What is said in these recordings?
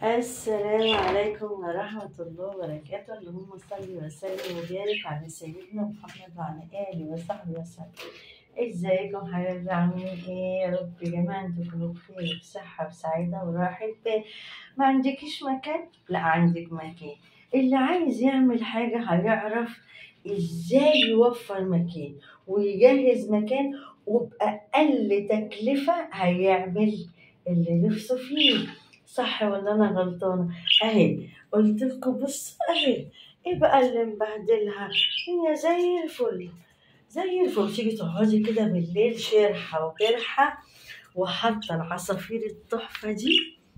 السلام عليكم ورحمة الله وبركاته اللهم صل وسلم وبارك على سيدنا محمد وعلى آله وصحبه وسلم ازيكم حبايبي عاملين ايه يا رب يا جماعة انتوا كلكم بخير بصحة وسعادة وراحة بال ما عندكيش مكان؟ لا عندك مكان اللي عايز يعمل حاجة هيعرف ازاي يوفر مكان ويجهز مكان وبأقل تكلفة هيعمل اللي نفسه فيه صح ولا انا غلطانه اهي قلت لكم بص اهي ايه بقى اللي مبهدلها هي زي الفل زي الفل تيجي تقعدي كده بالليل شرحه وجرحه وحاطه العصافير التحفه دي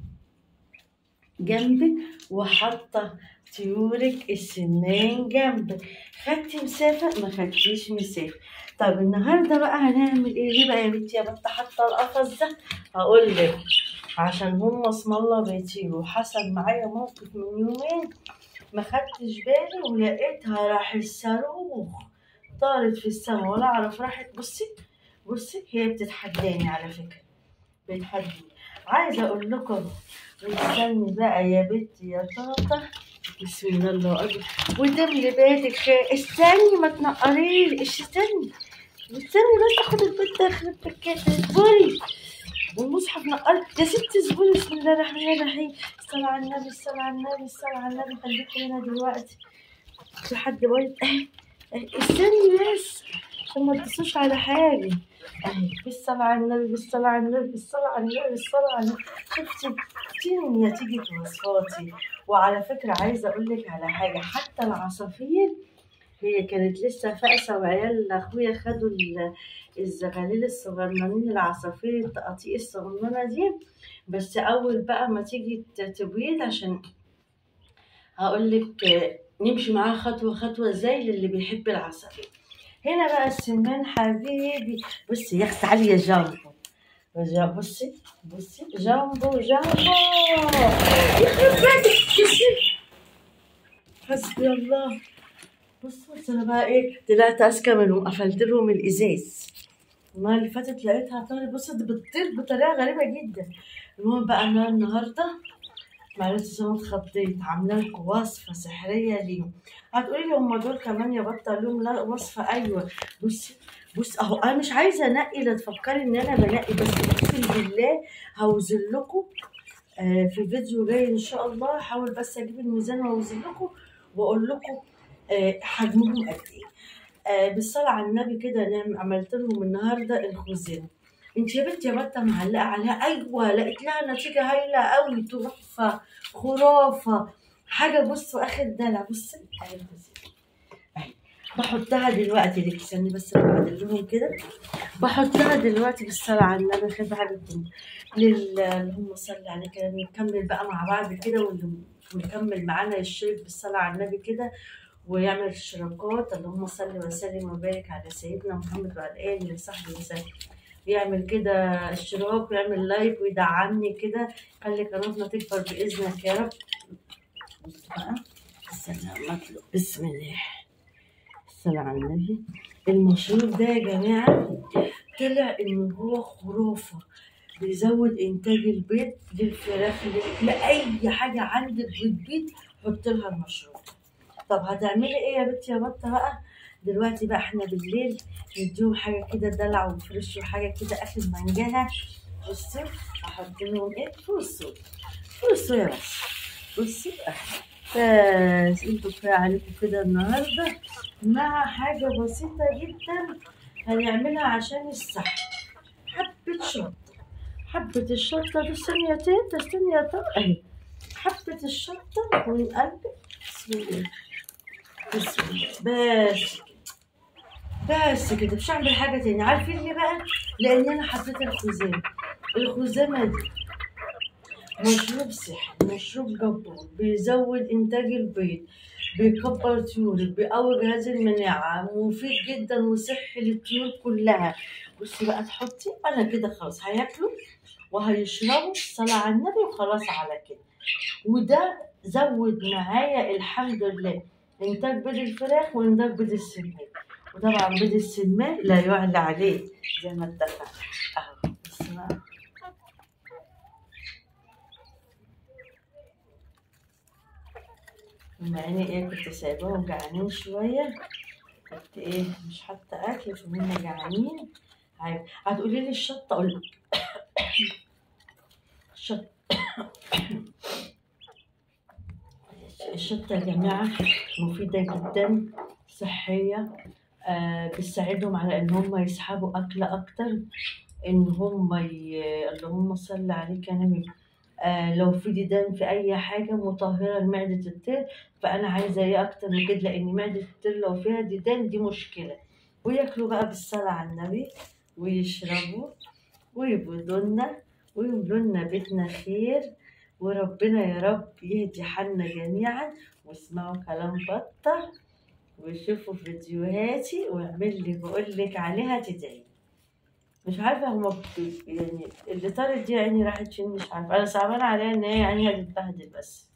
جنبك وحاطه طيورك السمان جنبك خدتي مسافه ما خدتيش مسافه طب النهارده بقى هنعمل ايه ليه بقى يا بنتي يا بنت حاطه القفص ده هقول لك عشان هم اسم الله بيطيروا حصل معايا موقف من يومين ما خدتش بالي ولقيتها راح الصاروخ طارت في السما ولا اعرف راحت بصي بصي هي بتتحداني على فكره بتحداني عايزه اقول لكم واستني بقى يا بنتي يا طاطا بسم الله الله اكبر وتملي بيتك خير استني ما تنقريش استني استني بس اخد البيت داخل البكات اصبري والمصحف نقل يا ست اصبري بسم الله الرحمن الرحيم الصلاة على النبي الصلاة على النبي الصلاة على النبي خليكم هنا دلوقتي في حد بقول استني بس عشان ما تصوش على حاجة اهي بالصلاة على النبي بالصلاة على النبي بالصلاة على النبي بالصلاة على النبي شفتي شفتي نتيجة وصفاتي وعلى فكرة عايزة أقول لك على حاجة حتى العصافير هي كانت لسه فاقسة وعيال أخويا خدوا ال- الزغاليل الصغننين العصافير التقاطيع الصغننة دي بس أول بقى ما تيجي ت- تبيض عشان هقول لك نمشي معاها خطوة خطوة زي للي بيحب العصافير هنا بقى السمان حبيبي بصي يا اختي تعالي يا جامبو جا- بصي بصي جامبو جامبو يخرب بيتك بصي حسبي الله بص بص انا بقى ايه طلعت اذكى منهم قفلت لهم الازاز المره اللي فاتت لقيتها طارت بص دي بتطير بطريقه غريبه جدا المهم بقى انا النهارده معلش زي ما اتخضيت عامله لكم وصفه سحريه ليهم هتقولي لي هم دول كمان يا بطه لهم لا وصفه ايوه بصي بص اهو انا مش عايزه انقي لا تفكري ان انا بنقي بس اقسم بالله هوزن لكم آه في فيديو جاي ان شاء الله هحاول بس اجيب الميزان واوزن لكم واقول لكم آه حجمهم قد ايه آه بالصلاه على النبي كده نعم عملت لهم النهارده الخوزين انت يا بنتي يا بطه معلقه عليها ايوه لقيت لها نتيجه هايله قوي تحفه خرافه حاجه بصوا اخر دلع بصي اهي الخوزين. اهي بحطها دلوقتي لك استني بس انا بعدل لهم كده بحطها دلوقتي بالصلاه على النبي خد حاجتكم لل اللهم صل على كده نكمل بقى مع بعض كده واللي ونكمل معانا يشترك بالصلاه على النبي كده ويعمل اشتراكات اللهم صل وسلم وبارك على سيدنا محمد وعلى اله وصحبه وسلم يعمل كده اشتراك ويعمل لايك ويدعمني كده خلي قناتنا تكبر باذنك يا رب بص بقى استنى مطلوب بسم الله الصلاة على النبي المشروب ده يا جماعة طلع إن هو خرافة بيزود إنتاج البيض للفراخ لل- لأي حاجة عندك بتبيض حط لها المشروب طب هتعملي إيه يا بنتي يا بطة بقى دلوقتي بقى إحنا بالليل نديهم حاجة كده دلع وفريش وحاجة كده أكل منجاها بصي أحط لهم إيه بصوا بصوا يا بس بصي بس انتوا كفاية عليكم كده النهاردة مع حاجة بسيطة جدا هنعملها عشان الصحة حبة شطة حبة الشطة دي استني يا تيتا استني يا تيتا اهي حبة الشطة ونقلب بسم الله بسم الله بس بس كده مش هعمل حاجة تاني عارفين ليه بقى؟ لأن أنا حطيت الخزامة الخزامة دي مشروب صحي مشروب جبار بيزود إنتاج البيض بيكبر طيورك بيقوي جهاز المناعة مفيد جدا وصحي للطيور كلها بصي بقى تحطي أنا كده خلاص هياكلوا وهيشربوا الصلاة على النبي وخلاص على كده وده زود معايا الحمد لله إنتاج بيض الفراخ وإنتاج بيض السمان وطبعا بيض السمان لا يعلى عليه زي ما اتفقنا أهو بصي بقى بما اني ايه كنت سايباهم جعانين شوية كنت ايه مش حاطة اكل فهم جعانين هاي- هتقولي لي الشطة اقول لك الشطة الشطة يا جماعة مفيدة جدا صحية آه بتساعدهم على ان هم يسحبوا اكل اكتر ان هم ي... اللهم صل عليك يا نبي آه لو في ديدان في اي حاجه مطهره لمعده الطير فانا عايزه ايه اكتر من كده لان معده الطير لو فيها ديدان دي مشكله وياكلوا بقى بالصلاه على النبي ويشربوا ويبودوا لنا ويملوا لنا بيتنا خير وربنا يا رب يهدي حالنا جميعا واسمعوا كلام بطة وشوفوا فيديوهاتي واعمل لي بقول لك عليها تدعي مش عارفة هما بت- يعني اللي طارت دي عيني راحت فين مش عارفة أنا صعبانة عليها إن هي عينيها تتبهدل بس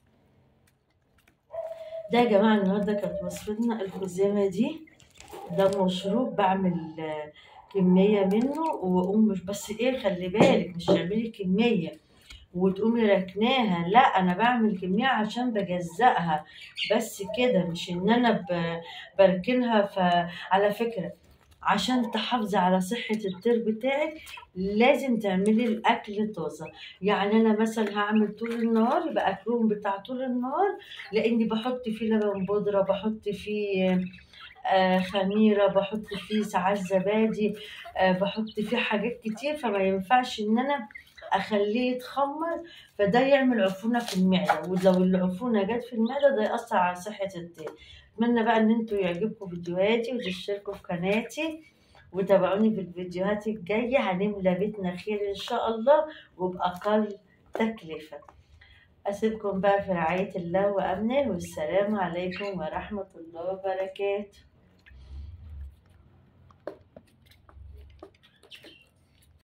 ده يا جماعة النهاردة كانت وصفتنا الخزامة دي ده مشروب بعمل آه، كمية منه وأقوم مش بس إيه خلي بالك مش تعملي كمية وتقومي راكناها لا أنا بعمل كمية عشان بجزأها بس كده مش إن أنا ب- بركنها فعلى فكرة عشان تحافظي على صحة الطير بتاعك لازم تعملي الأكل طازة يعني أنا مثلا هعمل طول النهار يبقى أكلهم بتاع طول النهار لأني بحط فيه لبن بودرة بحط فيه آه، خميرة بحط فيه ساعات زبادي آه، بحط فيه حاجات كتير فما ينفعش إن أنا أخليه يتخمر فده يعمل عفونة في المعدة ولو العفونة جت في المعدة ده يأثر على صحة الطير أتمنى بقى إن انتوا يعجبكم فيديوهاتي وتشتركوا في قناتي وتابعوني في الفيديوهات الجاية هنملى بيتنا خير إن شاء الله وبأقل تكلفة أسيبكم بقى في رعاية الله وأمنه والسلام عليكم ورحمة الله وبركاته